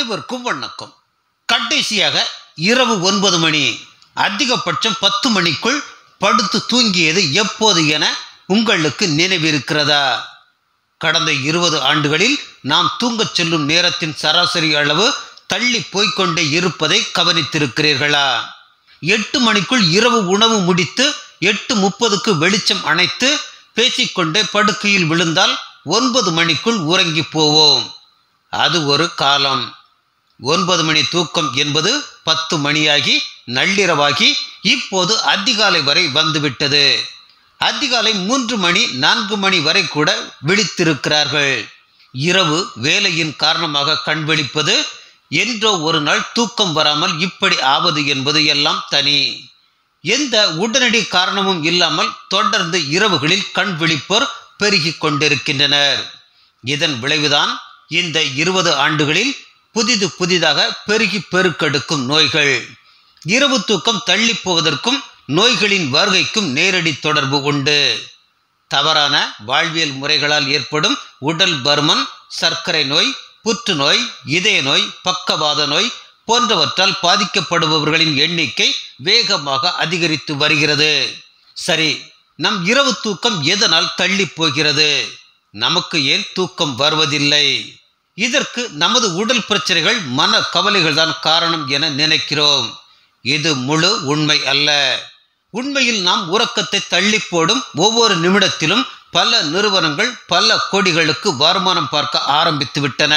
அனைவருக்கும் வணக்கம் கடைசியாக இரவு ஒன்பது மணி அதிகபட்சம் பத்து மணிக்குள் படுத்து தூங்கியது எப்போது என உங்களுக்கு நினைவிருக்கிறதா கடந்த இருபது ஆண்டுகளில் நாம் தூங்கச் செல்லும் நேரத்தின் சராசரி அளவு தள்ளி போய்க்கொண்டே இருப்பதை கவனித்திருக்கிறீர்களா எட்டு மணிக்குள் இரவு உணவு முடித்து எட்டு முப்பதுக்கு வெளிச்சம் அணைத்து பேசிக்கொண்டே படுக்கையில் விழுந்தால் ஒன்பது மணிக்குள் உறங்கி போவோம் அது ஒரு காலம் ஒன்பது மணி தூக்கம் என்பது பத்து மணியாகி நள்ளிரவாகி இப்போது அதிகாலை வரை வந்துவிட்டது அதிகாலை மூன்று மணி நான்கு மணி வரை கூட விழித்திருக்கிறார்கள் இரவு வேலையின் காரணமாக கண் விழிப்பது என்றோ ஒரு நாள் தூக்கம் வராமல் இப்படி ஆவது என்பது எல்லாம் தனி எந்த உடனடி காரணமும் இல்லாமல் தொடர்ந்து இரவுகளில் கண் விழிப்போர் பெருகிக் கொண்டிருக்கின்றனர் இதன் விளைவுதான் இந்த இருபது ஆண்டுகளில் புதிது புதிதாக பெருகி பெருக்கெடுக்கும் நோய்கள் இரவு தூக்கம் தள்ளி போவதற்கும் நோய்களின் வருகைக்கும் நேரடி தொடர்பு உண்டு தவறான வாழ்வியல் முறைகளால் ஏற்படும் உடல் பருமன் சர்க்கரை நோய் புற்றுநோய் இதய நோய் பக்கவாத நோய் போன்றவற்றால் பாதிக்கப்படுபவர்களின் எண்ணிக்கை வேகமாக அதிகரித்து வருகிறது சரி நம் இரவு தூக்கம் எதனால் தள்ளி போகிறது நமக்கு ஏன் தூக்கம் வருவதில்லை இதற்கு நமது உடல் பிரச்சனைகள் மன கவலைகள் தான் காரணம் என நினைக்கிறோம் இது முழு உண்மை அல்ல உண்மையில் நாம் உறக்கத்தை தள்ளி போடும் ஒவ்வொரு நிமிடத்திலும் பல நிறுவனங்கள் பல கோடிகளுக்கு வருமானம் பார்க்க ஆரம்பித்து விட்டன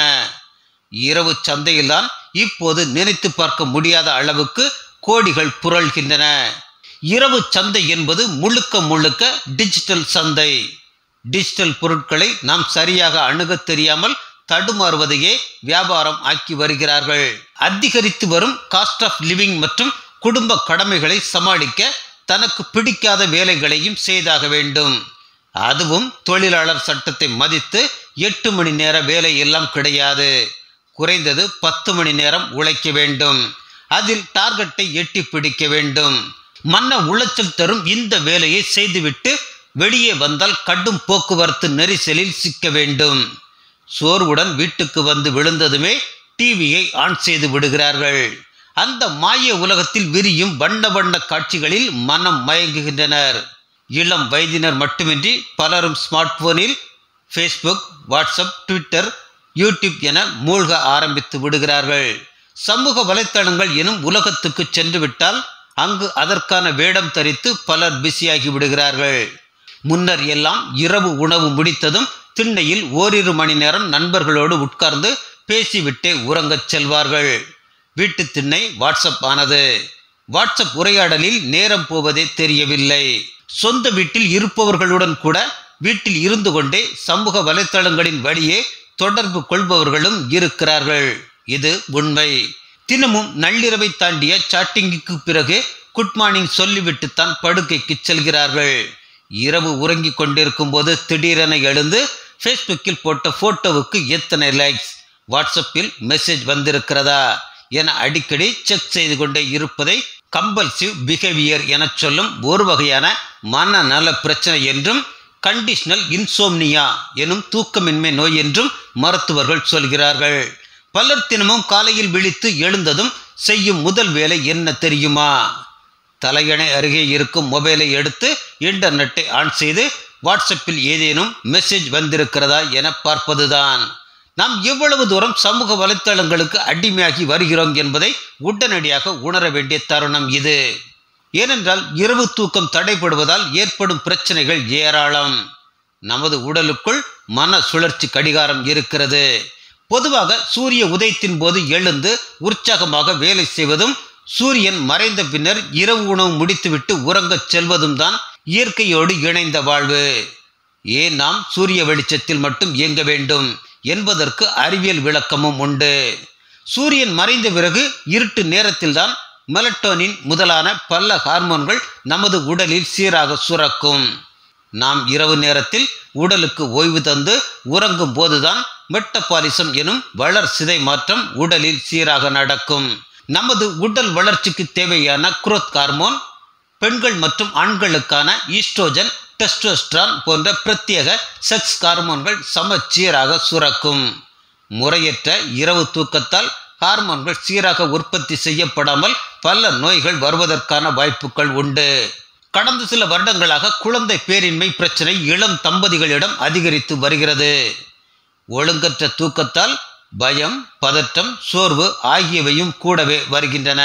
இரவு சந்தையில்தான் இப்போது நினைத்து பார்க்க முடியாத அளவுக்கு கோடிகள் புரள்கின்றன இரவு சந்தை என்பது முழுக்க முழுக்க டிஜிட்டல் சந்தை டிஜிட்டல் பொருட்களை நாம் சரியாக அணுகத் தெரியாமல் தடுமாறுவதையே வியாபாரம் ஆக்கி வருகிறார்கள் அதிகரித்து வரும் காஸ்ட் ஆஃப் லிவிங் மற்றும் குடும்ப கடமைகளை சமாளிக்க தனக்கு பிடிக்காத வேலைகளையும் செய்தாக வேண்டும் அதுவும் தொழிலாளர் சட்டத்தை மதித்து எட்டு மணி நேர வேலை எல்லாம் கிடையாது குறைந்தது பத்து மணி நேரம் உழைக்க வேண்டும் அதில் டார்கெட்டை எட்டி பிடிக்க வேண்டும் மன்ன உளைச்சல் தரும் இந்த வேலையை செய்துவிட்டு வெளியே வந்தால் கடும் போக்குவரத்து நெரிசலில் சிக்க வேண்டும் சோர்வுடன் வீட்டுக்கு வந்து விழுந்ததுமே டிவியை ஆன் செய்து விடுகிறார்கள் அந்த மாய உலகத்தில் விரியும் வண்ண வண்ண காட்சிகளில் மனம் மயங்குகின்றனர் இளம் வயதினர் மட்டுமின்றி பலரும் ஸ்மார்ட் போனில் ஃபேஸ்புக் வாட்ஸ்அப் ட்விட்டர் யூடியூப் என மூழ்க ஆரம்பித்து விடுகிறார்கள் சமூக வலைத்தளங்கள் எனும் உலகத்துக்கு சென்று விட்டால் அங்கு அதற்கான வேடம் தரித்து பலர் பிஸியாகி விடுகிறார்கள் முன்னர் எல்லாம் இரவு உணவு முடித்ததும் திண்ணையில் ஓரிரு மணி நேரம் நண்பர்களோடு உட்கார்ந்து பேசிவிட்டே உறங்கச் செல்வார்கள் வீட்டு திண்ணை வாட்ஸ்அப் ஆனது வாட்ஸ்அப் உரையாடலில் நேரம் போவதே தெரியவில்லை சொந்த வீட்டில் இருப்பவர்களுடன் கூட வீட்டில் இருந்து கொண்டே சமூக வலைத்தளங்களின் வழியே தொடர்பு கொள்பவர்களும் இருக்கிறார்கள் இது உண்மை தினமும் நள்ளிரவை தாண்டிய சாட்டிங்குக்கு பிறகு குட் மார்னிங் சொல்லிவிட்டுத்தான் படுக்கைக்கு செல்கிறார்கள் இரவு உறங்கிக் கொண்டிருக்கும் போது திடீரென எழுந்து ஃபேஸ்புக்கில் போட்ட போட்டோவுக்கு எத்தனை லைக்ஸ் வாட்ஸ்அப்பில் மெசேஜ் வந்திருக்கிறதா என அடிக்கடி செக் செய்து கொண்டே இருப்பதை கம்பல்சிவ் பிஹேவியர் என சொல்லும் ஒரு வகையான மனநல பிரச்சனை என்றும் கண்டிஷனல் இன்சோம்னியா எனும் தூக்கமின்மை நோய் என்றும் மருத்துவர்கள் சொல்கிறார்கள் பலர் தினமும் காலையில் விழித்து எழுந்ததும் செய்யும் முதல் வேலை என்ன தெரியுமா தலையணை அருகே இருக்கும் மொபைலை எடுத்து இன்டர்நெட்டை ஆன் செய்து வாட்ஸ்அப்பில் ஏதேனும் மெசேஜ் வந்திருக்கிறதா என பார்ப்பதுதான் நாம் எவ்வளவு தூரம் சமூக வலைத்தளங்களுக்கு அடிமையாகி வருகிறோம் என்பதை உடனடியாக உணர வேண்டிய தருணம் இது ஏனென்றால் இரவு தூக்கம் தடைபடுவதால் ஏற்படும் பிரச்சனைகள் ஏராளம் நமது உடலுக்குள் மன சுழற்சி கடிகாரம் இருக்கிறது பொதுவாக சூரிய உதயத்தின் போது எழுந்து உற்சாகமாக வேலை செய்வதும் சூரியன் மறைந்த பின்னர் இரவு உணவு முடித்துவிட்டு உறங்கச் செல்வதும் தான் இயற்கையோடு இணைந்த வாழ்வு ஏன் நாம் சூரிய வெளிச்சத்தில் மட்டும் இயங்க வேண்டும் என்பதற்கு அறிவியல் விளக்கமும் உண்டு சூரியன் மறைந்த பிறகு இருட்டு நேரத்தில்தான் மெலட்டோனின் முதலான பல ஹார்மோன்கள் நமது உடலில் சீராக சுரக்கும் நாம் இரவு நேரத்தில் உடலுக்கு ஓய்வு தந்து உறங்கும் போதுதான் மெட்டபாலிசம் எனும் வளர் சிதை மாற்றம் உடலில் சீராக நடக்கும் நமது உடல் வளர்ச்சிக்கு தேவையான குரோத் ஹார்மோன் பெண்கள் மற்றும் ஆண்களுக்கான ஈஸ்ட்ரோஜன் டெஸ்டோஸ்ட்ரான் போன்ற பிரத்யேக செக்ஸ் ஹார்மோன்கள் சமச்சீராக சுரக்கும் முறையற்ற இரவு தூக்கத்தால் ஹார்மோன்கள் சீராக உற்பத்தி செய்யப்படாமல் பல நோய்கள் வருவதற்கான வாய்ப்புகள் உண்டு கடந்த சில வருடங்களாக குழந்தை பேரின்மை பிரச்சனை இளம் தம்பதிகளிடம் அதிகரித்து வருகிறது ஒழுங்கற்ற தூக்கத்தால் பயம் பதட்டம் சோர்வு ஆகியவையும் கூடவே வருகின்றன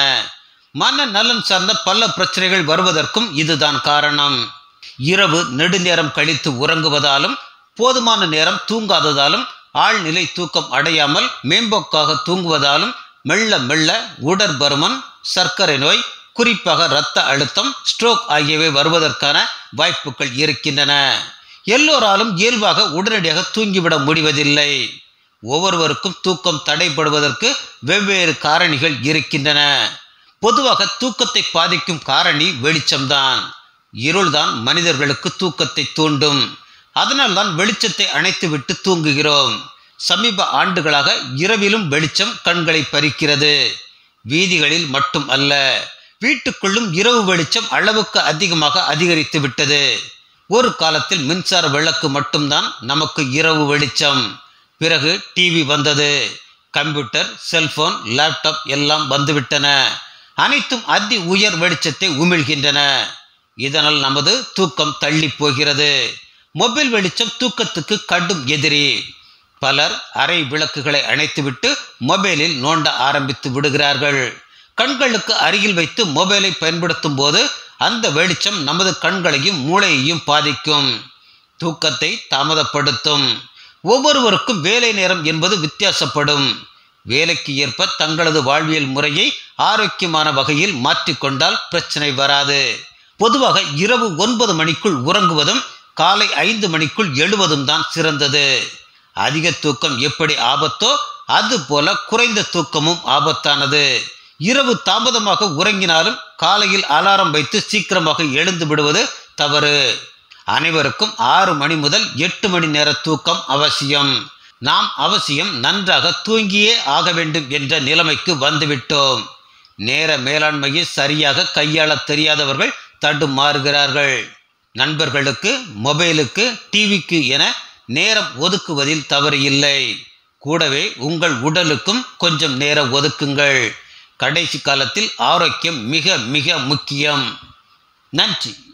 மன நலன் சார்ந்த பல பிரச்சனைகள் வருவதற்கும் இதுதான் காரணம் இரவு நெடுநேரம் கழித்து உறங்குவதாலும் போதுமான நேரம் தூங்காததாலும் ஆழ்நிலை தூக்கம் அடையாமல் மேம்போக்காக தூங்குவதாலும் மெல்ல மெல்ல உடற்பருமன் சர்க்கரை நோய் குறிப்பாக இரத்த அழுத்தம் ஸ்ட்ரோக் ஆகியவை வருவதற்கான வாய்ப்புகள் இருக்கின்றன எல்லோராலும் இயல்பாக உடனடியாக தூங்கிவிட முடிவதில்லை ஒவ்வொருவருக்கும் தூக்கம் தடைபடுவதற்கு வெவ்வேறு காரணிகள் இருக்கின்றன பொதுவாக தூக்கத்தை பாதிக்கும் காரணி வெளிச்சம்தான் இருள்தான் மனிதர்களுக்கு தூக்கத்தை தூண்டும் அதனால்தான் வெளிச்சத்தை அணைத்துவிட்டு தூங்குகிறோம் சமீப ஆண்டுகளாக இரவிலும் வெளிச்சம் கண்களை பறிக்கிறது வீதிகளில் மட்டும் அல்ல வீட்டுக்குள்ளும் இரவு வெளிச்சம் அளவுக்கு அதிகமாக அதிகரித்து விட்டது ஒரு காலத்தில் மின்சார விளக்கு மட்டும்தான் நமக்கு இரவு வெளிச்சம் பிறகு டிவி வந்தது கம்ப்யூட்டர் செல்போன் லேப்டாப் எல்லாம் வந்துவிட்டன அனைத்தும் அதி உயர் வெளிச்சத்தை உமிழ்கின்றன இதனால் நமது தூக்கம் தள்ளி போகிறது மொபைல் வெளிச்சம் தூக்கத்துக்கு கடும் எதிரி பலர் அறை விளக்குகளை அணைத்துவிட்டு மொபைலில் நோண்ட ஆரம்பித்து விடுகிறார்கள் கண்களுக்கு அருகில் வைத்து மொபைலை பயன்படுத்தும் போது அந்த வெளிச்சம் நமது கண்களையும் மூளையையும் பாதிக்கும் தூக்கத்தை தாமதப்படுத்தும் ஒவ்வொருவருக்கும் வேலை நேரம் என்பது வித்தியாசப்படும் வேலைக்கு ஏற்ப தங்களது வாழ்வியல் முறையை ஆரோக்கியமான வகையில் மாற்றிக்கொண்டால் பிரச்சனை வராது பொதுவாக இரவு ஒன்பது மணிக்குள் உறங்குவதும் காலை ஐந்து மணிக்குள் எழுவதும் தான் சிறந்தது அதிக தூக்கம் எப்படி ஆபத்தோ அது போல குறைந்த தூக்கமும் ஆபத்தானது இரவு தாமதமாக உறங்கினாலும் காலையில் அலாரம் வைத்து சீக்கிரமாக எழுந்து விடுவது தவறு அனைவருக்கும் ஆறு மணி முதல் எட்டு மணி நேர தூக்கம் அவசியம் நாம் அவசியம் நன்றாக தூங்கியே ஆக வேண்டும் என்ற நிலைமைக்கு வந்துவிட்டோம் நேர மேலாண்மையை சரியாக கையாள தெரியாதவர்கள் தடுமாறுகிறார்கள் நண்பர்களுக்கு மொபைலுக்கு டிவிக்கு என நேரம் ஒதுக்குவதில் தவறு இல்லை கூடவே உங்கள் உடலுக்கும் கொஞ்சம் நேரம் ஒதுக்குங்கள் கடைசி காலத்தில் ஆரோக்கியம் மிக மிக முக்கியம் நன்றி